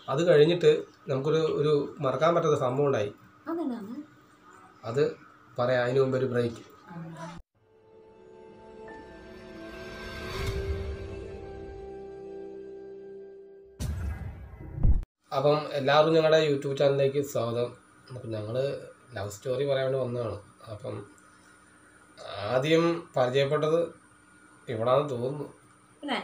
അത് കഴിഞ്ഞിട്ട് നമുക്കൊരു ഒരു മറക്കാൻ പറ്റാത്ത സംഭവം ഉണ്ടായി അതെന്നാന്ന് അത് പറയാം അതിന് മുമ്പ് ഒരു ബ്രേക്ക് അപ്പം എല്ലാവർക്കും ഞങ്ങളുടെ യൂട്യൂബ് ചാനലിലേക്ക് സ്വാഗതം അപ്പം ഞങ്ങൾ ലവ് സ്റ്റോറി പറയാൻ വേണ്ടി വന്നതാണ് അപ്പം ആദ്യം പരിചയപ്പെട്ടത് ഇവിടാന്ന് തോന്നുന്നു പിന്നെ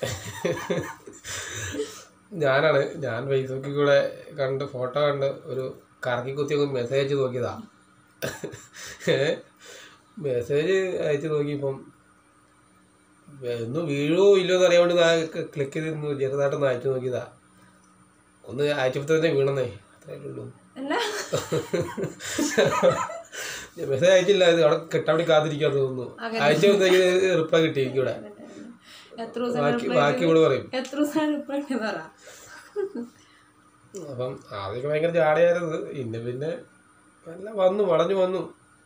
ഞാനാണ് ഞാൻ ഫേസ്ബുക്കിൽ കൂടെ കണ്ട് ഫോട്ടോ കണ്ട് ഒരു കറക്കി കുത്തി ഒന്ന് മെസ്സേജ് നോക്കിയതാ മെസ്സേജ് അയച്ചു നോക്കിയപ്പം ഒന്ന് വീഴോ ഇല്ലോ എന്ന് അറിയാൻ വേണ്ടി ഞാൻ ക്ലിക്ക് ചെയ്ത് ചെറുതായിട്ടൊന്ന് അയച്ചു നോക്കിയതാ ഒന്ന് അയച്ചപ്പോൾ തന്നെ വീണെന്നേ അത്രേ ഉള്ളൂ അല്ല മെസ്സേജ് അയച്ചില്ല ഇത് അവിടെ കിട്ടാൻ വേണ്ടി കാത്തിരിക്കാൻ തോന്നുന്നു അയച്ചപ്പോഴത്തേക്ക് റിപ്ലൈ കിട്ടി എനിക്കിവിടെ എത്ര ദിവസം ബാക്കി ബാക്കി ഇവിടെ പറയും എത്ര ദിവസം റിപ്ലൈ പറ അപ്പം ആദ്യമൊക്കെ ഭയങ്കര ജാടയായിരുന്നു ഇന്ന് പിന്നെ എല്ലാം വന്നു വളഞ്ഞു വന്നു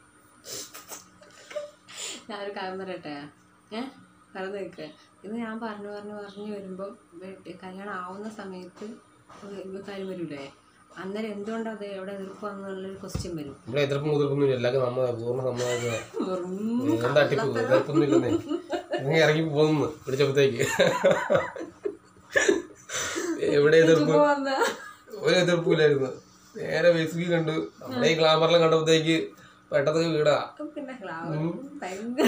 ഞാനൊരു കാര്യം പറയട്ടെ ഏ പറഞ്ഞു നിൽക്കുക ഇത് ഞാൻ പറഞ്ഞു പറഞ്ഞു പറഞ്ഞു വരുമ്പോൾ കല്യാണം ആവുന്ന സമയത്ത് ഒരു ഒരു കാര്യം വരൂലേ അന്നേരം എന്തുകൊണ്ട് അത് എവിടെ എതിർപ്പാന്നുള്ളൊരു ക്വസ്റ്റ്യൻ വരും ഇവിടെ എതിർപ്പും മുതിർപ്പൊന്നും ഇല്ല എല്ലാവർക്കും നമ്മ പൂർണ്ണ സമ്മതം വെറും ഞാൻ തട്ടിപ്പ് എതിർപ്പൊന്നും ഇല്ലെന്നേ ഇങ്ങനെ ഇറങ്ങി പോകുന്നു പിടിച്ചപ്പോഴത്തേക്ക് എവിടെ എതിർപ്പ് ഇപ്പൊ വന്ന ഒരു എതിർപ്പില്ലായിരുന്നു നേരെ ഫേസ്ബുക്കിൽ കണ്ടു നമ്മുടെ ഈ ഗ്ലാമറിലും കണ്ടപ്പോഴത്തേക്ക് പെട്ടെന്ന് വീടാ പിന്നെ ക്ലാവ് ഭയങ്കര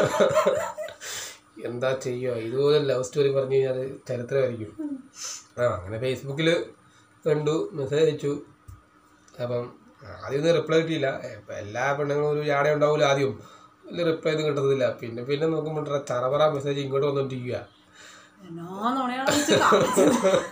എന്താ ചെയ്യുക ഇതുപോലെ ലവ് സ്റ്റോറി പറഞ്ഞു കഴിഞ്ഞാൽ ചരിത്രമായിരിക്കും ആ അങ്ങനെ ഫേസ്ബുക്കിൽ കണ്ടു മെസ്സേജ് അയച്ചു അപ്പം ആദ്യം ഒന്നും റിപ്ലൈ കിട്ടിയില്ല ഇപ്പം എല്ലാ പെണ്ണുങ്ങളും ഒരു ജാട ഉണ്ടാവില്ല ആദ്യം വലിയ റിപ്ലൈ ഒന്നും കിട്ടത്തില്ല പിന്നെ പിന്നെ നോക്കുമ്പോൾ ചറപറ മെസ്സേജ് ഇങ്ങോട്ട് വന്നോണ്ടിരിക്കുക എന്നാ നുണയാണ് വിളിച്ച് കാണിച്ചത്.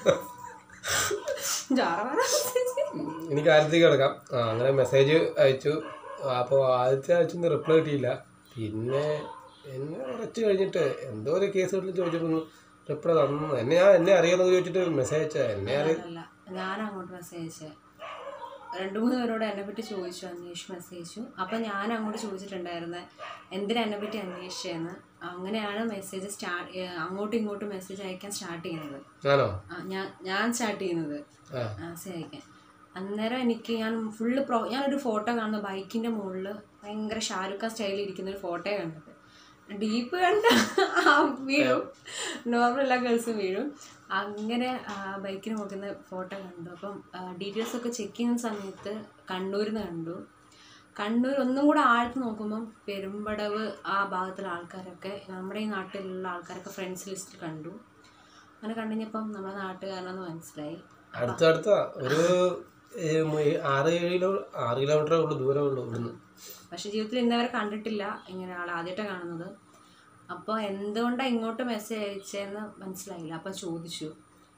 ജാറവാറ എനിക്ക് ആദ്യത്തേക്ക് കിടക്കാം ആ അങ്ങനെ മെസ്സേജ് അയച്ചു അപ്പോൾ ആദ്യത്തെ അയച്ചൊന്നും റിപ്ലൈ കിട്ടിയില്ല പിന്നെ എന്നെ കുറച്ച് കഴിഞ്ഞിട്ട് എന്തോ ഒരു കേസ് വീട്ടിൽ ചോദിച്ചപ്പോൾ റിപ്ലൈ തന്നു എന്നെ ഞാൻ എന്നെ അറിയാമെന്ന് ചോദിച്ചിട്ട് മെസ്സേജ് അയച്ചാ എന്നെ അറിയാം അല്ല ഞാൻ അങ്ങോട്ട് മെസ്സേജ് അയച്ചേ രണ്ടു മൂന്ന് പേരോട് എന്നെ പറ്റി ചോദിച്ചു അന്വേഷിച്ചു മെസ്സേജ് അയച്ചു അപ്പം ഞാൻ അങ്ങോട്ട് ചോദിച്ചിട്ടുണ്ടായിരുന്നെ എന്തിനാ എന്നെ പറ്റി അന്വേഷിച്ചതെന്ന് അങ്ങനെയാണ് മെസ്സേജ് സ്റ്റാർട്ട് അങ്ങോട്ടും ഇങ്ങോട്ടും മെസ്സേജ് അയക്കാൻ സ്റ്റാർട്ട് ചെയ്യുന്നത് ആണോ ആ, ഞാൻ ഞാൻ സ്റ്റാർട്ട് ചെയ്യുന്നത് ആ മെസ്സേജ് അയക്കാൻ അന്നേരം എനിക്ക് ഞാൻ ഫുള്ള് പ്രോ ഞാനൊരു ഫോട്ടോ കാണുന്ന ബൈക്കിൻ്റെ മുകളിൽ ഭയങ്കര ഷാരൂഖ് ഖാൻ സ്റ്റൈലിൽ ഇരിക്കുന്ന ഒരു ഫോട്ടോ കണ്ടത് ഡീപ്പ് കണ്ട ആ വീഴും നോർമൽ എല്ലാ ഗേൾസും വീഴും അങ്ങനെ ആ ബൈക്കിന് നോക്കുന്ന ഫോട്ടോ കണ്ടു അപ്പം ഡീറ്റെയിൽസ് ഒക്കെ ചെക്ക് ചെയ്യുന്ന സമയത്ത് കണ്ണൂരിൽ നിന്ന് കണ്ടു കണ്ണൂർ ഒന്നും കൂടെ ആഴ്ത്ത് നോക്കുമ്പം പെരുമ്പടവ് ആ ഭാഗത്തുള്ള ആൾക്കാരൊക്കെ നമ്മുടെ ഈ നാട്ടിലുള്ള ആൾക്കാരൊക്കെ ഫ്രണ്ട്സ് ലിസ്റ്റിൽ കണ്ടു അങ്ങനെ കണ്ടുകഴിഞ്ഞപ്പം നമ്മുടെ നാട്ടുകാരനെന്ന് മനസ്സിലായി അടുത്തടുത്ത ഒരു ഏ, മു- ഏ, ആറ് ഏഴ് കിലോ ആറ് കിലോമീറ്ററേ ഉള്ളൂ ദൂരമേ ഉള്ളൂ ഇവിടുന്ന് പക്ഷെ ജീവിതത്തിൽ ഇന്നവരെ കണ്ടിട്ടില്ല ഇങ്ങനെ ആൾ ആദ്യമായിട്ടാണ് കാണുന്നത് അപ്പോൾ എന്തുകൊണ്ടാണ് ഇങ്ങോട്ട് മെസ്സേജ് അയച്ചതെന്ന് മനസ്സിലായില്ല അപ്പം ചോദിച്ചു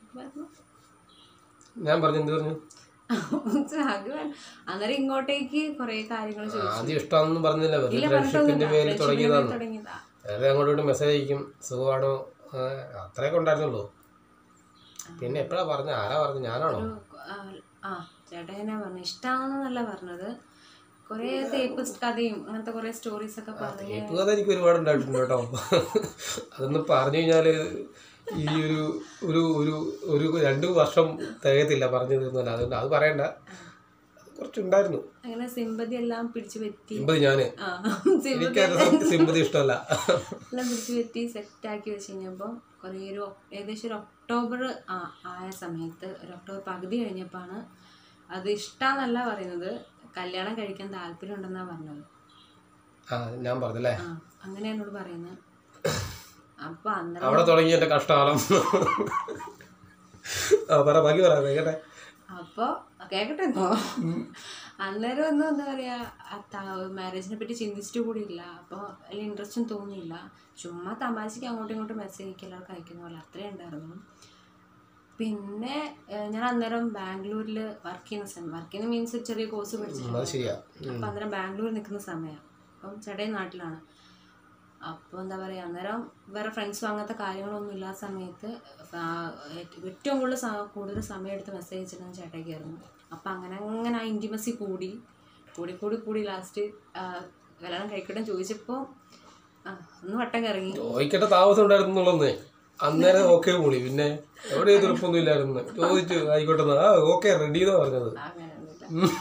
ഞാൻ പറഞ്ഞു എന്ത് പറഞ്ഞു അത് അന്നേരം ഇങ്ങോട്ടേക്ക് കുറേ കാര്യങ്ങൾ ചോദിച്ചു ആദ്യം ഇഷ്ടമാണെന്ന് പറഞ്ഞില്ല വെറുതെ ഇല്ല ഫ്രണ്ട്ഷിപ്പിന്റെ പേരിൽ പറഞ്ഞിട്ടൊന്നുമില്ല തുടങ്ങിയതാണ് തുടങ്ങിയതാ വെറുതെ അങ്ങോട്ട് ഇങ്ങോട്ട് മെസ്സേജ് അയക്കും സുഖമാണോ ആ, അത്രയൊക്കെ ഉണ്ടായിരുന്നുള്ളൂ പിന്നെ എപ്പോഴാ പറഞ്ഞ ആരാ പറഞ്ഞു ഞാനാണോ ഒരു ആ, ആ ചേട്ടാ ഞാൻ പറഞ്ഞു ഇഷ്ടമാണെന്നല്ല പറഞ്ഞത് കുറേ തേപ്പ് കഥയും അങ്ങനത്തെ കുറേ സ്റ്റോറീസ് ഒക്കെ പറഞ്ഞ് തേപ്പ് കഥ എനിക്ക് ഒരുപാട് ഉണ്ടായിട്ടുണ്ട് കേട്ടോ അതൊന്നും പറഞ്ഞു കഴിഞ്ഞാല് ഈ ഒരു ഒരു ഒരു ഒരു രണ്ടു വർഷം തികയത്തില്ല പറഞ്ഞു തീർന്നല്ല അതുകൊണ്ട് അത് പറയണ്ട അത് കുറച്ചുണ്ടായിരുന്നു അങ്ങനെ സിമ്പതി എല്ലാം പിടിച്ചു പറ്റി സിമ്പതി ഞാന് ആ സിമ്പതി എനിക്കത് സിമ്പതി ഇഷ്ടമല്ല എല്ലാം പിടിച്ച് പറ്റി സെറ്റാക്കി വെച്ച് കഴിഞ്ഞപ്പോൾ കുറേ ഒരു ഒക്- ഏകദേശം ഒരു ഒക്ടോബർ ആ ആയ സമയത്ത് ഒരു ഒക്ടോബർ പകുതി കഴിഞ്ഞപ്പോഴാണ് അത് ഇഷ്ടമെന്നല്ല പറയുന്നത് കല്യാണം കഴിക്കാൻ താല്പര്യം ഉണ്ടെന്നാണ് പറഞ്ഞത് ആ ഞാൻ പറഞ്ഞല്ലേ ആ അങ്ങനെ എന്നോട് പറയുന്നത് അപ്പോൾ അന്നേരം അവിടെ തുടങ്ങി എന്റെ കഷ്ടകാലം ആ പറ ബാക്കി പറ കേട്ടെ അപ്പോൾ കേൾക്കട്ടെ എന്നോ അന്നേരം ഒന്നും എന്താ പറയുക മാരേജിനെ പറ്റി ചിന്തിച്ചിട്ട് കൂടി ഇല്ല അപ്പോൾ അതിൽ ഇൻട്രസ്റ്റും തോന്നിയില്ല ചുമ്മാ തമാശയ്ക്ക് അങ്ങോട്ടും ഇങ്ങോട്ടും മെസ്സേജ് അയക്കുക എല്ലാവർക്കും അയക്കുന്ന പോലെ അത്രേ ഉണ്ടായിരുന്നു പിന്നെ ഏഹ്, ഞാൻ അന്നേരം ബാംഗ്ലൂരിൽ വർക്ക് ചെയ്യുന്ന സമയം വർക്ക് ചെയ്യുന്ന മീൻസ് ഒരു ചെറിയ കോഴ്സ് പഠിച്ചിട്ടുണ്ട് അത് ശരിയാ അപ്പം അന്നേരം ബാംഗ്ലൂർ നിൽക്കുന്ന സമയമാണ് അപ്പം ചേട്ടൻ നാട്ടിലാണ് അപ്പോൾ എന്താ പറയുക അന്നേരം വേറെ ഫ്രണ്ട്സും അങ്ങനത്തെ കാര്യങ്ങളൊന്നും ഇല്ലാത്ത സമയത്ത് ആ- ഏറ്റവും കൂടുതൽ സ- കൂടുതൽ സമയം എടുത്ത് മെസ്സേജ് അയച്ചിരുന്നത് ചേട്ടയ്ക്കായിരുന്നു അപ്പം അങ്ങനെ അങ്ങനെ ആ ഇൻറ്റിമസി കൂടി കൂടി കൂടി കൂടി ലാസ്റ്റ് കല്യാണം കഴിക്കട്ടെ ചോദിച്ചപ്പോൾ ആ ഒന്ന് വട്ടം കറങ്ങി ചോദിക്കട്ടെ താമസം ഉണ്ടായിരുന്നുള്ളന്നേ അന്നേരം ഓക്കെ മൂളി പിന്നെ എവിടെ എതിർപ്പൊന്നും ഇല്ലായിരുന്നു ചോദിച്ചു ആയിക്കോട്ടെ എന്നാ. ആ ഓക്കെ റെഡി എന്നാ പറഞ്ഞത് അങ്ങനെയൊന്നുമില്ല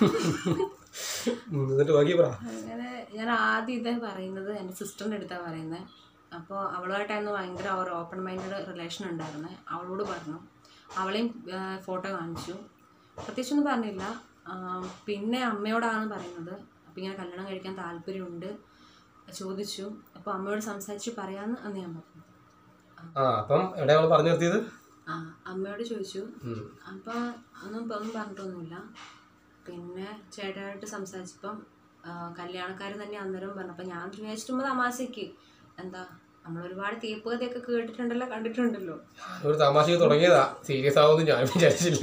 ഉം, എന്നിട്ട് ബാക്കി പറ അങ്ങനെ ഞാൻ ആദ്യം ഇതേ പറയുന്നത് എൻ്റെ സിസ്റ്ററിൻ്റെ അടുത്താണ് പറയുന്നത് അപ്പോൾ അവളുമായിട്ടായിരുന്നു ഭയങ്കര ഒരു ഓപ്പൺ മൈൻഡഡ് റിലേഷൻ ഉണ്ടായിരുന്നത് അവളോട് പറഞ്ഞു അവളെയും ഫോട്ടോ കാണിച്ചു പ്രത്യേകിച്ചൊന്നും പറഞ്ഞില്ല ആ, പിന്നെ അമ്മയോടാണ് പറയുന്നത് അപ്പോൾ ഇങ്ങനെ കല്യാണം കഴിക്കാൻ താല്പര്യമുണ്ട് ചോദിച്ചു അപ്പോൾ അമ്മയോട് സംസാരിച്ച് പറയാമെന്ന് അന്ന് ഞാൻ പറഞ്ഞു ആ അപ്പം എവിടെ അവൾ പറഞ്ഞു നിർത്തിയത് ആ അമ്മയോട് ചോദിച്ചു ഉം. അപ്പോൾ ഒന്നും ഒന്നും പറഞ്ഞിട്ടൊന്നുമില്ല പിന്നെ ചേട്ടനായിട്ട് സംസാരിച്ചപ്പം കല്യാണക്കാർ തന്നെ അന്നേരം പറഞ്ഞു അപ്പം ഞാൻ വിചാരിച്ചിട്ടുമ്പോൾ തമാശയ്ക്ക് എന്താ നമ്മൾ ഒരുപാട് തേപ്പ് കഥയൊക്കെ കേട്ടിട്ടുണ്ടല്ലോ കണ്ടിട്ടുണ്ടല്ലോ ഒരു തമാശക്ക് തുടങ്ങിയതാ സീരിയസ് ആവുമെന്ന് ഞാൻ വിചാരിച്ചില്ല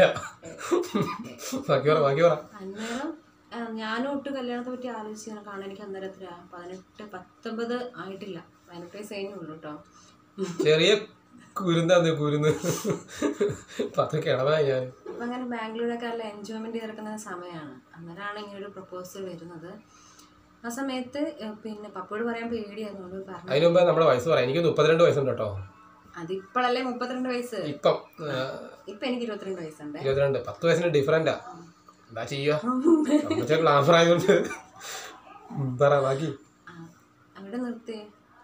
ബാക്കി പറ ബാക്കി പറ അന്നേരം ആ, ഞാനും ഒട്ട് കല്യാണത്തെ പറ്റി ആലോചിച്ച് ഇങ്ങനെ കാണാൻ എനിക്ക് അന്നേരം എത്ര പതിനെട്ട് പത്തൊമ്പത് ആയിട്ടില്ല പതിനെട്ട് വയസ്സ് കഴിഞ്ഞേ ഉള്ളൂ കേട്ടോ ചെറിയ കുരുന്താന്ന് കുരുന്ന് പത്ത് കിടവായി ഞാൻ അപ്പം അങ്ങനെ ബാംഗ്ലൂരൊക്കെ നല്ല എൻജോയ്മെൻറ്റ് ചേർക്കുന്ന സമയമാണ് അന്നേരമാണ് ഇങ്ങനെ ഒരു പ്രപ്പോസൽ വരുന്നത് ആ സമയത്ത് ഏഹ്, പിന്നെ പപ്പോട് പറയാൻ പേടിയായതുകൊണ്ട് പറഞ്ഞു അതിന് മുമ്പ് നമ്മുടെ വയസ്സ് പറയാം എനിക്ക് മുപ്പത്തിരണ്ട് വയസ്സുണ്ട് കേട്ടോ അതിപ്പോഴല്ലേ മുപ്പത്തിരണ്ട് വയസ്സ് ഇപ്പം ആ, ഇപ്പൊ എനിക്ക് ഇരുപത്തിരണ്ട് വയസ്സുണ്ട് ഇരുപത്തിരണ്ട് പത്ത് വയസ്സിന് ഡിഫറൻറ്റാ എന്താ ചെയ്യുക അമ്മച്ച ഗ്ലാമർ ആയതുകൊണ്ട് ഉം, പറ ബാക്കി ആ, അവിടെ നിർത്തി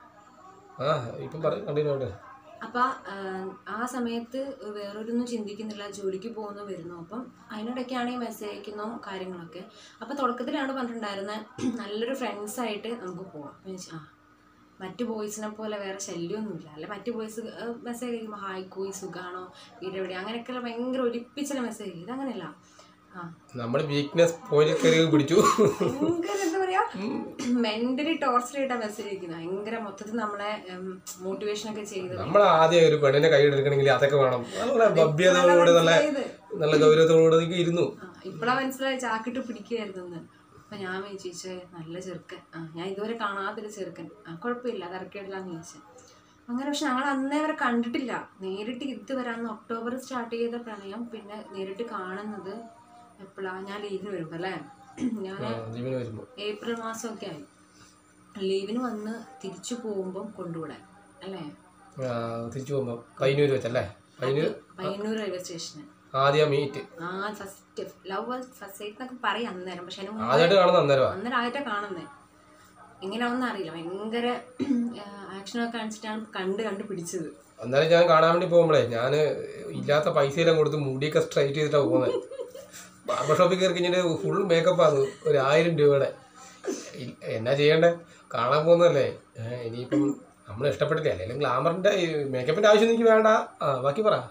ആ ഇപ്പം പറ കണ്ടിന്യൂ ആയിട്ട് അപ്പൊ ആ, ആ സമയത്ത് വേറൊരൊന്നും ചിന്തിക്കുന്നില്ല ജോലിക്ക് പോകുന്നു വരുന്നു അപ്പം അതിനിടയ്ക്കാണ് ഈ മെസ്സേജ് അയക്കുന്നു കാര്യങ്ങളൊക്കെ അപ്പൊ തുടക്കത്തിലാണ് പറഞ്ഞിട്ടുണ്ടായിരുന്നത് നല്ലൊരു ഫ്രണ്ട്സ് ആയിട്ട് നമുക്ക് പോവാം അപ്പൊ ഞാൻ വിചാരിച്ചു, ആ മറ്റു ബോയ്സിനെ പോലെ വേറെ ശല്യമൊന്നുമില്ല അല്ല മറ്റു ബോയ്സ് മെസ്സേജ് അയക്കുമ്പോൾ ഹായ് കോയി സുഖാണോ വീട് എവിടെ അങ്ങനെയൊക്കെയുള്ള ഭയങ്കര ഒലിപ്പിച്ചുള്ള മെസ്സേജ് ഇതങ്ങനെയല്ല ആ നമ്മുടെ വീക്ക്നെസ് പോയിന്റ് കയറി പിടിച്ചു ഭയങ്കര എന്താ പറയാ മെന്റലി ടോർച്ചർ ചെയ്തിട്ടാ മെസ്സേജ് അയക്കുന്നത് ഭയങ്കര മൊത്തത്തിൽ നമ്മളെ മോട്ടിവേഷൻ ഒക്കെ ചെയ്ത് നമ്മൾ ആദ്യം ഒരു പെണ്ണിനെ കൈയെടുക്കണമെങ്കിൽ അതൊക്കെ വേണം നല്ല ഭവ്യതയോടെ നല്ല ചെയ്ത് നല്ല ഗൗരവത്തോടെ ഒക്കെ ഇരുന്നു ഇപ്പഴാ മനസ്സിലായി ചാക്കിട്ട് പിടിക്കുകയായിരുന്നു അപ്പൊ ഞാൻ വിചാരിച്ചേ നല്ല ചെറുക്കൻ ആ ഞാൻ ഇതുവരെ കാണാത്തൊരു ചെറുക്കൻ ആ കുഴപ്പമില്ല തിരക്കേടില്ലാന്ന് ചോദിച്ചു അങ്ങനെ പക്ഷെ ഞങ്ങൾ അന്നേ വരെ കണ്ടിട്ടില്ല നേരിട്ട് ഇത് വരാന്ന് ഒക്ടോബർ സ്റ്റാർട്ട് ചെയ്ത പ്രണയം പിന്നെ നേരിട്ട് കാണുന്നത് എപ്പോഴാ ഞാൻ ലീവിന് വരുമ്പോ അല്ലേ ഞാൻ ആ, ജീവന് വരുമ്പോൾ ഏപ്രിൽ മാസമൊക്കെ ആയി ലീവിന് വന്ന് തിരിച്ചു പോകുമ്പം കൊണ്ടുവിടാൻ അല്ലേ തിരിച്ചു പോകുമ്പോൾ പയ്യന്നൂർ വെച്ചല്ലേ പയ്യന്നൂർ പയ്യന്നൂർ റെയിൽവേ സ്റ്റേഷന് ആദ്യം മീറ്റ് ആ ഫസ്റ്റ് ലവ് ഫസ്റ്റ് സൈറ്റ് എന്നൊക്കെ പറയാം അന്നേരം പക്ഷെ അതിന് മുമ്പ് ആദ്യമായിട്ട് കാണുന്ന അന്നേരമാ അന്നേരം ആയിട്ടാ കാണുന്നേ എങ്ങനെയാണെന്ന് അറിയില്ല ഭയങ്കര ആക്ഷനൊക്കെ കാണിച്ചിട്ടാണ് കണ്ട് കണ്ട് പിടിച്ചത് അന്നേരം ഞാൻ കാണാൻ വേണ്ടി പോകുമ്പോഴേ ഞാൻ ഇല്ലാത്ത പൈസയെല്ലാം കൊടുത്ത് മുടിയൊക്കെ സ്ട്രൈറ്റ് ചെയ്തിട്ടാണ് പോകുന്നത് ബാർബർ ഷോപ്പിൽ കയറി കഴിഞ്ഞിട്ട് ഫുൾ മേക്കപ്പാണ് ഒരു ആയിരം രൂപയുടെ ഇ- എന്നാ ചെയ്യണ്ടേ കാണാൻ പോകുന്നതല്ലേ ഏഹ് ഇനിയിപ്പം നമ്മൾ ഇഷ്ടപ്പെട്ടില്ല അല്ലെങ്കിൽ ഗ്ലാമറിന്റെ മേക്കപ്പിന്റെ ആവശ്യം എനിക്ക് വേണ്ട ആ ബാക്കി പറ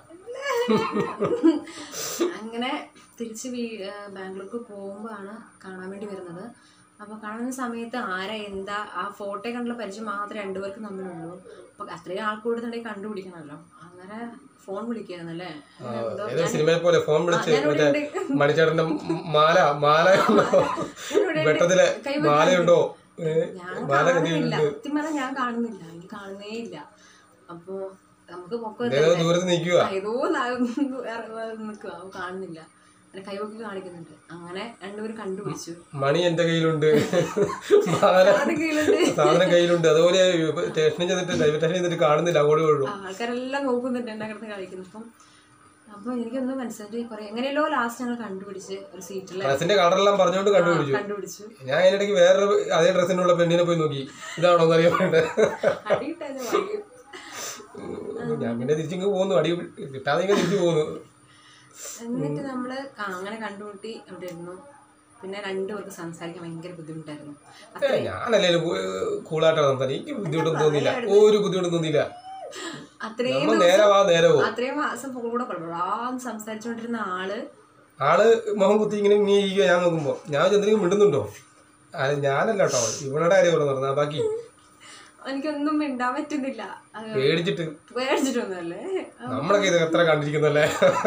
അങ്ങനെ തിരിച്ച് വീ ആ, ബാംഗ്ലൂർക്ക് പോകുമ്പോഴാണ് കാണാൻ വേണ്ടി വരുന്നത് അപ്പോൾ കാണുന്ന സമയത്ത് ആരാ എന്താ ആ ഫോട്ടോ കണ്ടുള്ള പരിചയം മാത്രമേ രണ്ടുപേർക്കും തമ്മിലുള്ളൂ അപ്പോൾ അത്രയും ആൾക്കൂടുന്നുണ്ടെങ്കിൽ കണ്ടുപിടിക്കണമല്ലോ അങ്ങനെ ഫോൺ വിളിക്കായിരുന്നല്ലേ ആ, ഏതോ സിനിമയെ പോലെ ഫോൺ വിളിച്ച് ഞാനിവിടെ മറ്റേ മണിച്ചേട്ടന്റെ മാല മാല ഉണ്ടോ വെട്ടത്തിലെ മാലയുണ്ടോ ഏ, ഞാൻ മാല കാണുന്നില്ല കണ്ടിട്ടുണ്ട് സത്യം പറഞ്ഞാൽ ഞാൻ കാണുന്നില്ല എനിക്ക് കാണുന്നേ ഇല്ല അപ്പോ നമുക്ക് പൊക്കം ഏതോ ദൂരത്ത് നിൽക്കുക ഏതോ നിൽക്കുക അവ കാണുന്നില്ല അങ്ങനെ കൈവൊക്കെ കാണിക്കുന്നുണ്ട് അങ്ങനെ രണ്ടുപേരും കണ്ടുപിടിച്ചു മണി എന്റെ കയ്യിലുണ്ട് മാല അത് കയ്യിലുണ്ട് സാധനം കയ്യിലുണ്ട് അതുപോലെ സ്റ്റേഷനിൽ ചെന്നിട്ട് റെയിൽവേ സ്റ്റേഷനിൽ ചെന്നിട്ട് കാണുന്നില്ല അങ്ങോട്ട് വീഴും ആ, ആൾക്കാരെല്ലാം നോക്കുന്നുണ്ട് എന്നെ കിടന്ന് കളിക്കുന്നു അപ്പം അപ്പൊ എനിക്കൊന്നും മനസ്സിലായി കുറെ എങ്ങനെയല്ലോ ലാസ്റ്റ് ഞങ്ങൾ കണ്ടുപിടിച്ച് ഒരു സീറ്റിൽ ഡ്രസ്സിന്റെ കളറെല്ലാം പറഞ്ഞുകൊണ്ട് കണ്ടുപിടിച്ചു കണ്ടുപിടിച്ചു ഞാൻ അതിനിടയ്ക്ക് വേറൊരു അതേ ഡ്രസ്സിനുള്ള പെണ്ണിനെ പോയി നോക്കി ഇതാണോ എന്ന് അറിയാൻ വേണ്ടി അടിയിട്ടായിരുന്നു വഴി ഞാൻ പിന്നെ തിരിച്ചിങ്ങ് പോന്നു അടി കിട്ടാതെ ഇങ്ങനെ തിരിച്ചു പോന്നു എന്നിട്ട് നമ്മള് ആ, അങ്ങനെ കണ്ടുമുട്ടി അവിടെ ഇരുന്നു പിന്നെ രണ്ടുപേർക്ക് സംസാരിക്കാൻ ഭയങ്കര ബുദ്ധിമുട്ടായിരുന്നു ഏ, ഞാനല്ലേലും കൂളായിട്ടാണ് സംസാരിക്കും എനിക്ക് ബുദ്ധിമുട്ടൊന്നും തോന്നിയില്ല ഒരു ബുദ്ധിമുട്ടും തോന്നിയില്ല അത്രയും നമ്മൾ നേരെ വാ നേരെ പോകും അത്രയും മാസം കൂടെ ആ സംസാരിച്ചുകൊണ്ടിരുന്ന ആള് ആള് മുഖം കുത്തി ഇങ്ങനെ ഇങ്ങനെ ഇരിക്കുക ഞാൻ നോക്കുമ്പോ ഞാൻ എന്തെങ്കിലും മിണ്ടുന്നുണ്ടോ അത് ഞാനല്ല കേട്ടോ ഇവളുടെ കാര്യം ഇവിടെ പറഞ്ഞാ ബാക്കി എനിക്കൊന്നും മിണ്ടാൻ പറ്റുന്നില്ല അത് പേടിച്ചിട്ട് പേടിച്ചിട്ടൊന്നുമല്ലേ നമ്മളൊക്കെ ഇത് എത്ര കണ്ടിരിക്കുന്നല്ലേ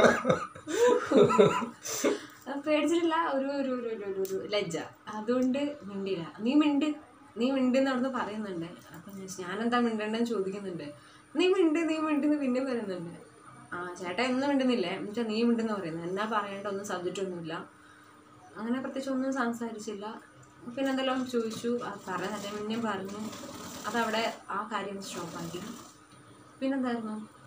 അത് പേടിച്ചിട്ടില്ല ഒരു ഒരു ഒരു ഒരു ഒരു ഒരു ലജ്ജ അതുകൊണ്ട് മിണ്ടില്ല നീ മിണ്ട് നീ മിണ്ടെന്ന് അവിടുന്ന് പറയുന്നുണ്ട് അപ്പം ഞാൻ ചോദിച്ചു, ഞാനെന്താ മിണ്ടണ്ടെന്ന് ചോദിക്കുന്നുണ്ട് നീ മിണ്ട് നീ മിണ്ടെന്ന് പിന്നെ പറയുന്നുണ്ട് ആ ചേട്ടാ ഒന്നും മിണ്ടുന്നില്ലേ എന്നുവെച്ചാൽ നീ മിണ്ടെന്ന് പറയുന്നത് എന്നാ പറയേണ്ട ഒന്നും സബ്ജക്റ്റ് ഒന്നുമില്ല അങ്ങനെ പ്രത്യേകിച്ച് ഒന്നും സംസാരിച്ചില്ല പിന്നെ എന്തെല്ലാം ചോദിച്ചു ആ പറഞ്ഞ മുന്നേ പറഞ്ഞു അതവിടെ ആ കാര്യം സ്റ്റോപ്പാക്കി പിന്നെന്തായിരുന്നു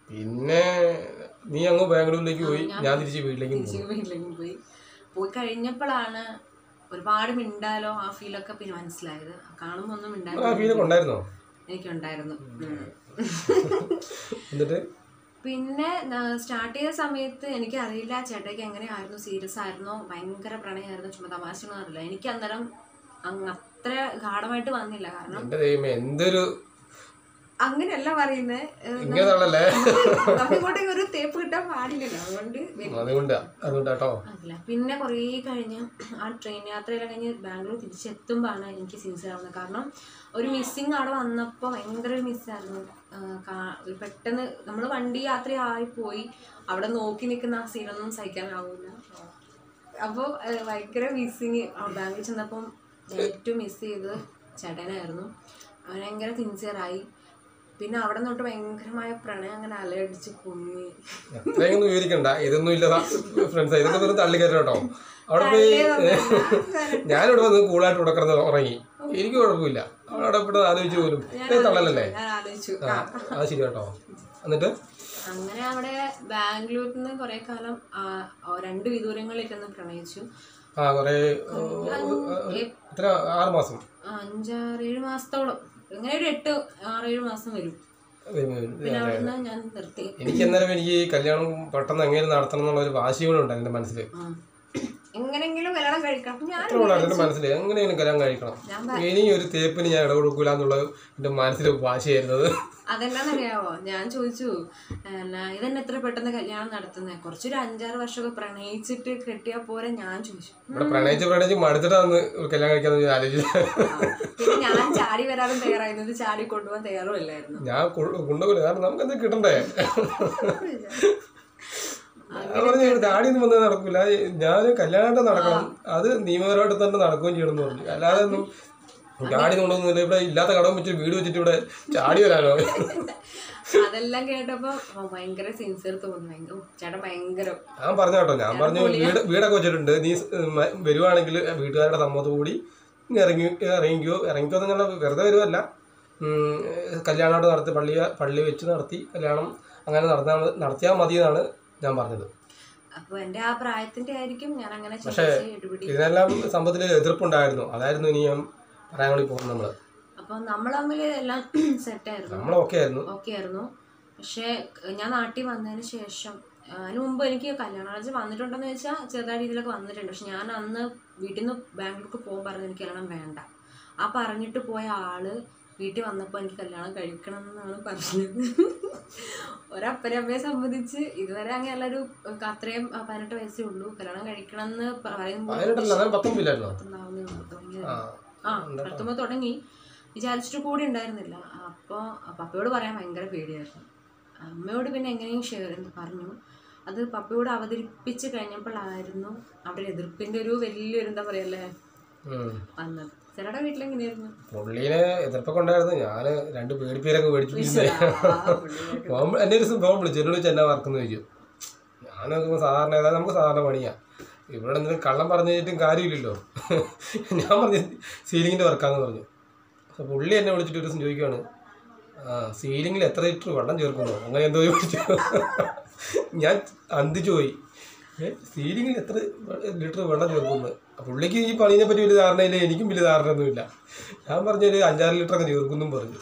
പിന്നെ നീ അങ്ങ് ബാംഗ്ലൂരിലേക്ക് പോയി ഞാൻ തിരിച്ച് വീട്ടിലേക്കും പോയി തിരിച്ച് വീട്ടിലേക്ക് പോയി പോയി കഴിഞ്ഞപ്പോഴാണ് ഒരുപാട് മിണ്ടാലോ ആ ഫീലൊക്കെ പിന്നെ മനസ്സിലായത് കാണുമ്പോൾ ഒന്നും ആ മിണ്ടാലോ ഫീലൊക്കെ ഉണ്ടായിരുന്നോ എനിക്കുണ്ടായിരുന്നു ഉം. എന്നിട്ട് പിന്നെ സ്റ്റാർട്ട് ചെയ്ത സമയത്ത് എനിക്ക് അറിയില്ല ചേട്ടയ്ക്ക് എങ്ങനെയായിരുന്നു സീരിയസ് ആയിരുന്നോ ഭയങ്കര പ്രണയമായിരുന്നു ചുമ്മാ തമാശ അറിയില്ല എനിക്ക് അന്നേരം അങ്ങ് അത്ര ഗാഠമായിട്ട് വന്നില്ല കാരണം എന്റെ ദൈവമേ എന്തൊരു അങ്ങനെയല്ല പറയുന്നത് ഇങ്ങനെയാണല്ലേ നമുക്കിങ്ങോട്ടേക്ക് ഒരു തേപ്പ് കിട്ടാൻ പാടില്ലല്ലോ അതുകൊണ്ട് അതുകൊണ്ട് അതുകൊണ്ട് കേട്ടോ അല്ല പിന്നെ കുറേ കഴിഞ്ഞ് ആ ട്രെയിൻ യാത്രയെല്ലാം കഴിഞ്ഞ് ബാംഗ്ലൂർ തിരിച്ചെത്തുമ്പോഴാണ് എനിക്ക് സിൻസിയർ ആവുന്നത് കാരണം ഒരു മിസ്സിങ് അവിടെ വന്നപ്പോൾ ഭയങ്കര ഒരു മിസ്സായിരുന്നു ഒരു പെട്ടെന്ന് നമ്മൾ വണ്ടി യാത്രയായി പോയി അവിടെ നോക്കി നിൽക്കുന്ന ആ സീനൊന്നും സഹിക്കാനാവില്ല അപ്പോൾ ഭയങ്കര മിസ്സിങ് ബാംഗ്ലൂർ ചെന്നപ്പം ഞാൻ ഏറ്റവും മിസ് ചെയ്തത് ചേട്ടനായിരുന്നു അവൻ ഭയങ്കര സിൻസിയറായി പിന്നെ അവിടെ തൊട്ട് ഭയങ്കരമായ പ്രണയം അങ്ങനെ അലയടിച്ച് പൊങ്ങി അത്രയൊന്നും വിവരിക്കണ്ട ഇതൊന്നും ഇല്ല ഫ്രണ്ട്സ് ഇതൊക്കെ വെറും തള്ളിക്കയറ്റം കേട്ടോ അവിടെ പോയി ഞാനിവിടെ വന്ന് കൂളായിട്ട് ഇവിടെ കിടന്ന് ഉറങ്ങി എനിക്ക് കുഴപ്പമില്ല അവിടെ ഇവിടെ ആലോചിച്ച് പോലും ഇത് തള്ളലല്ലേ ഞാൻ ആലോചിച്ചു ആ അത് ശരി കേട്ടോ എന്നിട്ട് അങ്ങനെ അവിടെ ബാംഗ്ലൂരിൽ നിന്ന് കുറെ കാലം ആ, ആ, രണ്ട് വിദൂരങ്ങളിലിരുന്ന് പ്രണയിച്ചു ആ കുറേ എത്ര ആറ് മാസം അഞ്ചാറേഴ് മാസത്തോളം ഇങ്ങനെ ഒരു എട്ട് ആറേഴ് മാസം വരും പിന്നെ അവിടെ നിന്ന് ഞാൻ നിർത്തി എനിക്ക് അന്നേരം എനിക്ക് ഈ കല്യാണം പെട്ടെന്ന് എങ്ങനെ നടത്തണം എന്നുള്ള ഒരു വാശി കൂടെ ഉണ്ട് എൻ്റെ മനസ്സിൽ ആ. എങ്ങനെങ്കിലും കല്യാണം കഴിക്കണം ഞാൻ അത്ര ഉണ്ടായിരുന്നു എൻ്റെ മനസ്സിൽ എങ്ങനെയെങ്കിലും കല്യാണം കഴിക്കണം ഞാൻ ഇനി ഒരു തേപ്പിന് ഞാൻ ഇടകൊടുക്കൂല എന്നുള്ളത് എൻ്റെ മനസ്സിൽ വാശിയായിരുന്നത് അതെന്താണെന്നറിയാവോ ഞാൻ ചോദിച്ചു എന്നാ ഇതെന്നെ എത്ര പെട്ടെന്ന് കല്യാണം നടത്തുന്നത് കുറച്ചൊരു അഞ്ചാറ് വർഷമൊക്കെ പ്രണയിച്ചിട്ട് കെട്ടിയാ പോരെ ഞാൻ ചോദിച്ചു ഇവിടെ പ്രണയിച്ച് പ്രണയിച്ച് മടുത്തിട്ടാന്ന് ഒരു കല്യാണം കഴിക്കാന്ന് ഞാൻ ആലോചിച്ചു പിന്നെ ഞാൻ ചാടി വരാനും തയ്യാറായിരുന്നത് ചാടി കൊണ്ടുപോകാൻ തയ്യാറുമല്ലായിരുന്നു ഞാൻ കൊണ്ടുപോകില്ല കാരണം നമുക്ക് എന്ത് കിട്ടണ്ടേ ഞാൻ പറഞ്ഞു ഡാഡിയൊന്നും വന്നത് നടക്കൂല ഞാൻ കല്യാണമായിട്ട് നടക്കണം അത് നിയമപരമായിട്ട് തന്നെ നടക്കുകയും ചെയ്യണം എന്ന് പറഞ്ഞു അല്ലാതെ ഒന്നും ഡാഡി കൊണ്ടൊന്നുമില്ല ഇവിടെ ഇല്ലാത്ത കടവും വെച്ച് വീട് വെച്ചിട്ട് ഇവിടെ ചാടി വരാനോ അതെല്ലാം കേട്ടപ്പോ ഓ, ഭയങ്കര സിൻസിയർ തോന്നി ഭയങ്കര ഓ, ചേട്ടൻ ഭയങ്കര ഞാൻ പറഞ്ഞു കേട്ടോ ഞാൻ പറഞ്ഞു വീട് വീടൊക്കെ വെച്ചിട്ടുണ്ട് നീ സ് മ- വരുവാണെങ്കിൽ വീട്ടുകാരുടെ സമ്മതം കൂടി നീ ഇറങ്ങി ഇറങ്ങിക്കോ ഇറങ്ങിക്കോ എന്ന് പറഞ്ഞാൽ വെറുതെ വരുമല്ല ഉം, കല്യാണമായിട്ട് നടത്തി പള്ളി പള്ളി വെച്ച് നടത്തി കല്യാണം അങ്ങനെ നടത്താൻ നടത്തിയാൽ മതി എന്നാണ് ഞാൻ പറഞ്ഞത് അപ്പൊ എന്റെ ആ പ്രായത്തിന്റെ ആയിരിക്കും ഞാൻ അങ്ങനെ ചിന്തിച്ച് ഇടുപിടി ഇതിനെല്ലാം സമ്പത്തിൽ എതിർപ്പുണ്ടായിരുന്നു അതായിരുന്നു ഇനി ഞാൻ പറയാൻ വേണ്ടി പോകുന്നത് നമ്മൾ അപ്പൊ നമ്മൾ തമ്മിൽ എല്ലാം സെറ്റായിരുന്നു നമ്മളൊക്കെ ആയിരുന്നു ഓക്കെ ആയിരുന്നു പക്ഷേ ക- ഞാൻ നാട്ടിൽ വന്നതിന് ശേഷം ആ, അതിന് മുമ്പ് എനിക്ക് കല്യാണാലോചന വന്നിട്ടുണ്ടെന്ന് വെച്ചാൽ ചെറുതായ രീതിയിലൊക്കെ വന്നിട്ടുണ്ട് പക്ഷെ ഞാൻ അന്ന് വീട്ടിൽ നിന്ന് ബാംഗ്ലൂർക്ക് പോകാൻ പറഞ്ഞു എനിക്ക് കല്യാണം വേണ്ട ആ പറഞ്ഞിട്ട് പോയ ആള് വീട്ടിൽ വന്നപ്പോൾ എനിക്ക് കല്യാണം കഴിക്കണം എന്നാണ് പറഞ്ഞത് ഒരപ്പനമ്മയെ സംബന്ധിച്ച് ഇതുവരെ അങ്ങനെയുള്ള ഒരു അത്രയും ആ, പതിനെട്ട് വയസ്സേ ഉള്ളൂ കല്യാണം കഴിക്കണം എന്ന് പറയുമ്പോൾ പതിനെട്ടല്ല അതായത് പത്തൊമ്പതില്ലായിരുന്നോ ഉണ്ടാവുന്നേ ഉള്ളൂ തുടങ്ങിയത് ആ ആ നടത്തുമ്പോൾ തുടങ്ങി വിചാരിച്ചിട്ട് കൂടി ഉണ്ടായിരുന്നില്ല അപ്പോൾ പപ്പയോട് പറയാൻ ഭയങ്കര പേടിയായിരുന്നു അമ്മയോട് പിന്നെ എങ്ങനെയും ഷെയർ എന്ന് പറഞ്ഞു അത് പപ്പയോട് അവതരിപ്പിച്ച് കഴിഞ്ഞപ്പോഴായിരുന്നു അവിടെ ഒരു എതിർപ്പിൻ്റെ ഒരു വലിയൊരു എന്താ പറയല്ലേ ഉം. വന്നത് ചിലയുടെ വീട്ടിലെങ്ങനെയായിരുന്നു പുള്ളീനെ എതിർപ്പൊക്കെ ഉണ്ടായിരുന്നു ഞാൻ രണ്ട് പേടിപ്പേരൊക്കെ മേടിച്ചു ആ, പുള്ളിയെ- ഫോൺ എന്നെ ഒരു ദിവസം ഫോൺ വിളിച്ചു എന്നോട് ചെന്നാ വർക്കെന്ന് ചോദിച്ചു ഞാൻ നോക്കുമ്പോൾ സാധാരണ ഏതാ നമുക്ക് സാധാരണ പണിയാ ഇവിടെ എന്തെങ്കിലും കള്ളം പറഞ്ഞു കഴിഞ്ഞിട്ടും കാര്യമില്ലല്ലോ ഞാൻ പറഞ്ഞു സീലിങ്ങിൻ്റെ വർക്കാന്ന് പറഞ്ഞു അപ്പോൾ പുള്ളി എന്നെ വിളിച്ചിട്ട് ഒരു ദിവസം ചോദിക്കുകയാണ് ആ സീലിങ്ങിൽ എത്ര ലിറ്റർ വെള്ളം ചേർക്കുന്നു അങ്ങനെ എന്തോ ചോദിച്ചു ഞാൻ അന്തിച്ചു പോയി ഏ സീലിങ്ങിൽ എത്ര ലിറ്റർ വെള്ളം ചേർക്കുന്നു പുള്ളിക്ക് ഈ പണീനെ പറ്റി വലിയ ധാരണയില്ല എനിക്കും വലിയ ധാരണയൊന്നുമില്ല ഞാൻ പറഞ്ഞൊരു അഞ്ചാറ് ലിറ്റർ ഒക്കെ ചേർക്കുന്നും പറഞ്ഞു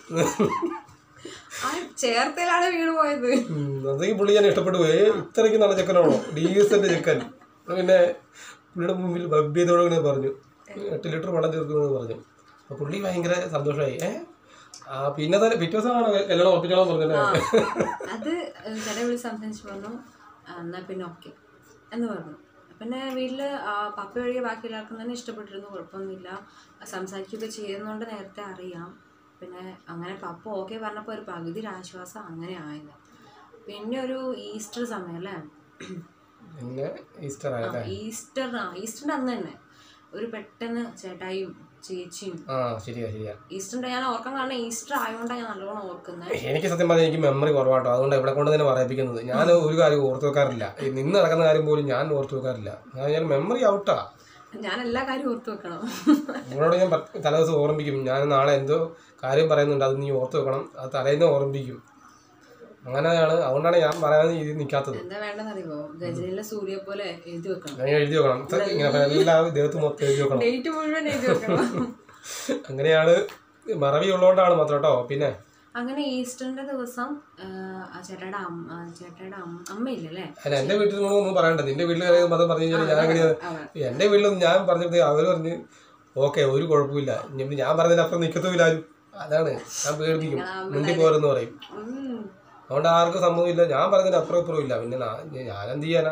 ആ ചേർത്തലാണ് വീട് പോയത് ഉം, അതെങ്കിൽ പുള്ളി ഞാൻ ഇഷ്ടപ്പെട്ടു പോയി ഏയ് ഇത്രയ്ക്ക് നല്ല ചെക്കനാണോ ഡീസന്റ് ചെക്കൻ അപ്പോൾ പിന്നെ പുള്ളിയുടെ മുമ്പിൽ ഭവ്യതയോടെ ഇങ്ങനെ പറഞ്ഞു എട്ട് ലിറ്റർ വെള്ളം ചേർക്കുന്നത് പറഞ്ഞു അപ്പോൾ പുള്ളി ഭയങ്കര സന്തോഷമായി ഏ ആ പിന്നെ തന്നെ പിറ്റേ ദിവസമാണ് കല്യാണം ഉറപ്പിച്ചോളാൻ പറഞ്ഞല്ലേ അത് ചേട്ടൻ വിളിച്ച് സംസാരിച്ച് പറഞ്ഞു "ആ, എന്നാ പിന്നെ ഓക്കെ എന്ന് പറഞ്ഞു പിന്നെ വീട്ടിൽ പപ്പ ഒഴികെ ബാക്കി എല്ലാവർക്കും തന്നെ ഇഷ്ടപ്പെട്ടിരുന്നു കുഴപ്പമൊന്നുമില്ല സംസാരിക്കുകയൊക്കെ ചെയ്യുന്നതുകൊണ്ട് നേരത്തെ അറിയാം പിന്നെ അങ്ങനെ പപ്പ ഓക്കെ പറഞ്ഞപ്പോൾ ഒരു പകുതി ഒരു ആശ്വാസം അങ്ങനെ ആയത് പിന്നെ ഒരു ഈസ്റ്റർ സമയം അല്ലേ പിന്നെ ഈസ്റ്റർ ആയല്ലേ ഈസ്റ്റർ ആ ഈസ്റ്ററിൻ്റെ അന്ന് തന്നെ ഒരു പെട്ടെന്ന് ചേട്ടായും ചേച്ചിയും ആ ശരിയാ ശരിയാ ഈസ്റ്ററിൻ്റെ ഞാൻ ഓർക്കാൻ കാരണം ഈസ്റ്റർ ആയതുകൊണ്ടാണ് ഞാൻ നല്ലോണം ഓർക്കുന്നത് എനിക്ക് സത്യം പറഞ്ഞാൽ എനിക്ക് മെമ്മറി കുറവാട്ടോ അതുകൊണ്ട് ഇവിടെ കൊണ്ട് തന്നെ പറയിപ്പിക്കുന്നത് ഞാൻ ഒരു കാര്യം ഓർത്ത് വെക്കാറില്ല ഈ നിന്ന് നടക്കുന്ന കാര്യം പോലും ഞാൻ ഓർത്ത് വെക്കാറില്ല ഞാൻ- ഞാൻ മെമ്മറി ഔട്ടാ ഞാൻ എല്ലാ കാര്യവും ഓർത്ത് വെക്കണം നിങ്ങളോട് ഞാൻ പത്ത് തലേദിവസം ഓർമ്മിക്കും ഞാൻ നാളെ എന്തോ കാര്യം പറയുന്നുണ്ട് അത് നീ ഓർത്ത് വെക്കണം അത് തലേന്ന് ഓർമ്മിക്കും അങ്ങനെയാണ് അതുകൊണ്ടാണ് ഞാൻ പറയാൻ ഇത് നിൽക്കാത്തത് എന്താ വേണ്ടെന്നറിയോ ഗജനിലെ സൂര്യ പോലെ എഴുതി വെക്കണം ഞാൻ എഴുതി വെക്കണം ഇത് ഇങ്ങനെ എല്ലാ ദേഹത്ത് മൊത്തം എഴുതി വെക്കണം ഡേറ്റ് മുഴുവൻ എഴുതി വെക്കണം അങ്ങനെയാണ് മറവി ഉള്ളതുകൊണ്ടാണ് മാത്രം കേട്ടോ പിന്നെ അങ്ങനെ ഈസ്റ്ററിന്റെ ദിവസം ആ, ആ ചേട്ടയുടെ അമ്മ ആ, ചേട്ടയുടെ അമ്മ അമ്മയില്ലല്ലേ അല്ല എന്റെ വീട്ടിൽ നിങ്ങൾ ഒന്നും പറയണ്ട നിന്റെ വീട്ടിൽ കാര്യം മതം പറഞ്ഞു കഴിഞ്ഞാൽ ഞാൻ എങ്ങനെയാ എന്റെ വീട്ടിലൊന്നും ഞാൻ പറഞ്ഞത് അവര് പറഞ്ഞ് ഓക്കെ ഒരു കുഴപ്പമില്ല ഇനി ഞാൻ പറഞ്ഞതിനപ്പുറം നിൽക്കത്തുമില്ല ആരും അതാണ് ഞാൻ പേടിപ്പിക്കും മുണ്ടി പോരെന്ന് പറയും ഉം. അതുകൊണ്ട് ആർക്കും സംഭവമില്ല ഞാൻ പറഞ്ഞതിന് അപ്പുറം ഇപ്പുറം ഇല്ല പിന്നെ നാ- ഞാൻ എന്ത് ചെയ്യാനാ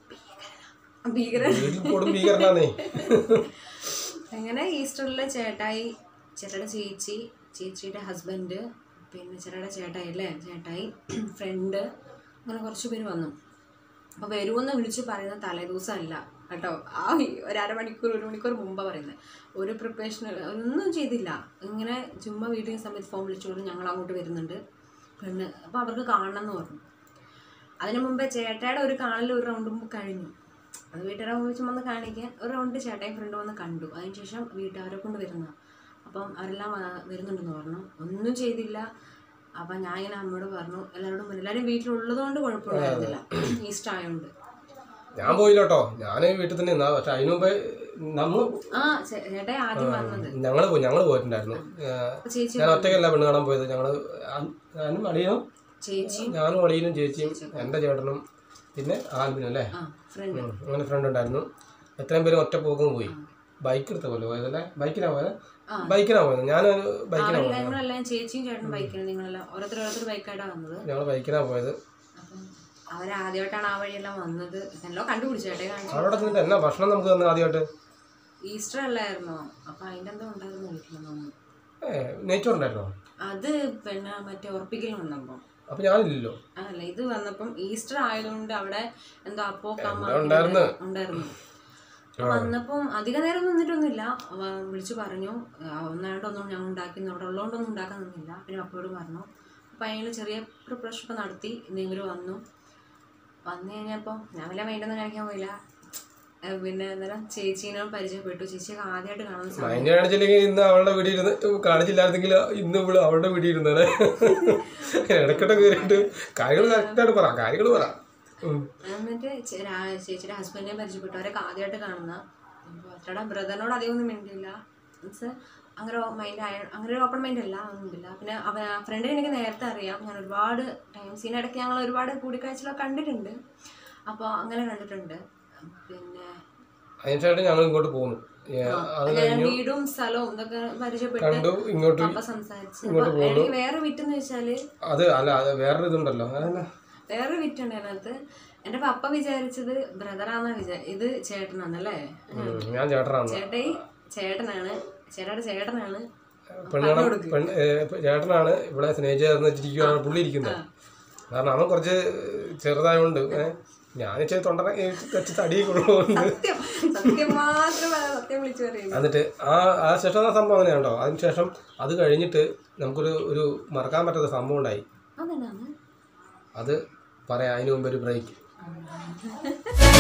ഭീകരൻ വീട്ടിൽ കൂടും ഭീകരനാന്നേ അങ്ങനെ ഈസ്റ്ററിലെ ചേട്ടായി ചേട്ടയുടെ ചേച്ചി ചേച്ചിയുടെ ഹസ്ബൻഡ് പിന്നെ ചേട്ടയുടെ ചേട്ടായി അല്ലേ ചേട്ടായി ഫ്രണ്ട് അങ്ങനെ കുറച്ച് പേര് വന്നു അപ്പോൾ വരുമെന്ന് വിളിച്ച് പറയുന്ന തലേദിവസം അല്ല കേട്ടോ ആ ഈ- ഒരു അരമണിക്കൂർ ഒരു മണിക്കൂർ മുമ്പാണ് പറയുന്നത് ഒരു പ്രിപ്പറേഷൻ ഒന്നും ചെയ്തില്ല ഇങ്ങനെ ചുമ്മാ വീട്ടിൽ സമയത്ത് ഫോൺ വിളിച്ചു പറഞ്ഞു ഞങ്ങൾ അങ്ങോട്ട് വരുന്നുണ്ട് പെണ്ണ് അപ്പോൾ അവർക്ക് കാണണം എന്ന് പറഞ്ഞു അതിന് മുമ്പേ ചേട്ടയുടെ ഒരു കാണൽ ഒരു റൗണ്ട് മുമ്പ് കഴിഞ്ഞു അത് വീട്ടുകാരെ വിളിച്ച് വന്ന് കാണിക്കാൻ ഒരു റൗണ്ട് ചേട്ടായി ഫ്രണ്ട് വന്ന് കണ്ടു അതിനുശേഷം വീട്ടുകാരെ കൊണ്ട് വരുന്ന അപ്പം അവരെല്ലാം വ- വരുന്നുണ്ടെന്ന് പറഞ്ഞു ഒന്നും ചെയ്തില്ല അപ്പം ഞാൻ ഇങ്ങനെ അമ്മയോട് പറഞ്ഞു എല്ലാവരോടും പറഞ്ഞു എല്ലാവരും വീട്ടിലുള്ളത് കൊണ്ട് കുഴപ്പമുണ്ടായിരുന്നില്ല ഈസ്റ്റർ ആയതുകൊണ്ട് ഞാൻ പോയില്ല കേട്ടോ ഞാൻ വീട്ടിൽ തന്നെ നിന്നാ പക്ഷെ അതിനു മുമ്പേ നമ്മൾ ആ ചേ- ചേട്ടായി ആദ്യം വന്നത് ഞങ്ങൾ പോയി ഞങ്ങൾ പോയിട്ടുണ്ടായിരുന്നു ആ, അപ്പൊ ചേച്ചി ഞാൻ ഒറ്റയ്ക്കല്ല പെണ്ണ് കാണാൻ പോയത് ഞങ്ങള് ആ- ഞാനും അളിയനും ചേച്ചി ഞാനും അളിയനും ചേച്ചിയും എൻ്റെ ചേട്ടനും പിന്നെ ആൽബിനും അല്ലേ ആ ഫ്രണ്ട് ഉം, അങ്ങനെ ഫ്രണ്ട് ഉണ്ടായിരുന്നു എത്രയും പേര് ഒറ്റ പോകും പോയി ബൈക്ക് എടുത്ത പോലെ പോയതല്ലേ ബൈക്കിനാ പോയത് ബൈക്കിനാ പോയത് ഞാനൊരു ബൈക്കിനാ പോയത് ഞങ്ങളെല്ലാം ചേച്ചിയും ചേട്ടനും ബൈക്കിന് നിങ്ങളെല്ലാം ഓരോരുത്തർ ഓരോരുത്തർ ബൈക്കായിട്ടാണ് വന്നത് ഞങ്ങൾ ബൈക്കിനാ പോയത് അപ്പം അവരാദ്യമായിട്ടാണ് ആ വഴിയെല്ലാം വന്നത് എല്ലോ കണ്ടുപിടിച്ചു ചേട്ടയെ കാണിച്ചു അവിടെ ചെന്നിട്ട് എന്നാ ഭക്ഷണം നമുക്ക് തന്നെ ആദ്യമായിട്ട് ഈസ്റ്റർ അല്ലായിരുന്നോ അപ്പൊ അതിന്റെ എന്തോ ഉണ്ടായിരുന്നു വീട്ടിലെന്ന് തോന്നുന്നു ഏ നെയ്ച്ചോറുണ്ടായിരുന്നോ അത് പിന്നെ മറ്റേ ഉറപ്പിക്കൽ വന്നപ്പോ അപ്പൊ ഞാനില്ലല്ലോ അല്ല ഇത് വന്നപ്പം ഈസ്റ്റർ ആയതുകൊണ്ട് അവിടെ എന്തോ അപ്പോ കമ്മ ഉണ്ടായിരുന്നു. ഉണ്ടായിരുന്നു അപ്പൊ വന്നപ്പം അധിക നേരം നിന്നിട്ടൊന്നുമില്ല അവ വിളിച്ചു പറഞ്ഞു ഒന്നായിട്ടൊന്നും ഞാൻ ഉണ്ടാക്കി അവിടെ ഉള്ളതുകൊണ്ടൊന്നും ഉണ്ടാക്കാൻ നിന്നില്ല പിന്നെ അപ്പോഴും പറഞ്ഞു അപ്പം അതിന് ചെറിയ പ്രിപ്പറേഷൻ ഒക്കെ നടത്തി എന്തെങ്കിലും വന്നു വന്നു കഴിഞ്ഞപ്പോൾ ഞാൻ വല്ല വേണ്ടെന്ന് കാണിക്കാൻ പോയില്ല ഏ, പിന്നെ അന്നേരം ചേച്ചീനെ പരിചയപ്പെട്ടു ചേച്ചിയൊക്കെ ആദ്യമായിട്ട് കാണുന്ന സമയം മൈൻഡ് കാണിച്ചില്ലെങ്കിൽ ഇന്ന് അവളുടെ വീട്ടിൽ ഇരുന്ന് കാണിച്ചില്ലായിരുന്നെങ്കിൽ ഇന്ന് ഇവള് അവളുടെ വീട്ടിൽ ഇരുന്നേ ഇടയ്ക്കിടെ കയറിയിട്ട് കാര്യങ്ങൾ കറക്റ്റായിട്ട് പറ കാര്യങ്ങൾ പറ ഉം. എന്നിട്ട് ചേ- രാ- ചേച്ചിയുടെ ഹസ്ബൻഡിനെ പരിചയപ്പെട്ടു അവരൊക്കെ ആദ്യമായിട്ട് കാണുന്ന അപ്പോൾ ചേട്ടാ ബ്രദറിനോട് അധികം ഒന്നും മിണ്ടില്ല മീൻസ് അങ്ങനെ മൈൻഡ് ആയ അങ്ങനെ ഒരു ഓപ്പൺ മൈൻഡ് അല്ല ഒന്നുമില്ല പിന്നെ അവ ഫ്രണ്ടിനെ എനിക്ക് നേരത്തെ അറിയാം ഞാൻ ഒരുപാട് ടൈംസ് ഇതിനിടയ്ക്ക് ഞങ്ങൾ ഒരുപാട് കൂടിക്കാഴ്ചകളൊക്കെ കണ്ടിട്ടുണ്ട് അപ്പോൾ അങ്ങനെ കണ്ടിട്ടുണ്ട് പിന്നെ അതിനുശേഷം ഞങ്ങൾ ഇങ്ങോട്ട് പോന്നു ഏ, അത് ഞാൻ വീടും സ്ഥലവും ഇതൊക്കെ പരിചയപ്പെട്ട് കണ്ടു ഇങ്ങോട്ട് അപ്പൊ സംസാരിച്ചു അപ്പൊ എനിക്ക് വേറെ വിറ്റെന്ന് വെച്ചാല് അത് അല്ല അത് വേറൊരു ഇതുണ്ടല്ലോ അതല്ല വേറെ വിറ്റുണ്ട് അതിനകത്ത് എന്റെ പപ്പ വിചാരിച്ചത് ബ്രദറാന്നാ വിചാ ഇത് ചേട്ടനാണല്ലേ ഉം, ഞാൻ ചേട്ടനാണ് ചേട്ടായി ചേട്ടനാണ് ചേട്ടായുടെ ചേട്ടനാണ് പെണ്ണാണ് പെൺ ഏ, ചേട്ടനാണ് ഇവിടെ സ്നേഹിച്ച് ചേർന്ന് വെച്ചിരിക്കുകയാണ് പുള്ളി ഇരിക്കുന്നത് കാരണം അവൻ കുറച്ച് ചെറുതായതുകൊണ്ട് ഏഹ് ഞാൻ ഇച്ചിരി തൊണ്ടന വെച്ച് തടി കൊള്ളുന്നുണ്ട് സത്യം സത്യം മാത്രം പറയാം, സത്യം വിളിച്ചു പറയുന്നു എന്നിട്ട് ആ ആ ശേഷം ആ സംഭവം അങ്ങനെയാണോ അതിനുശേഷം അത് കഴിഞ്ഞിട്ട് നമുക്കൊരു ഒരു മറക്കാൻ പറ്റാത്ത സംഭവം ഉണ്ടായി അതെന്നാണ് അത് പറയാം അതിന് മുമ്പ് ഒരു ബ്രേക്ക്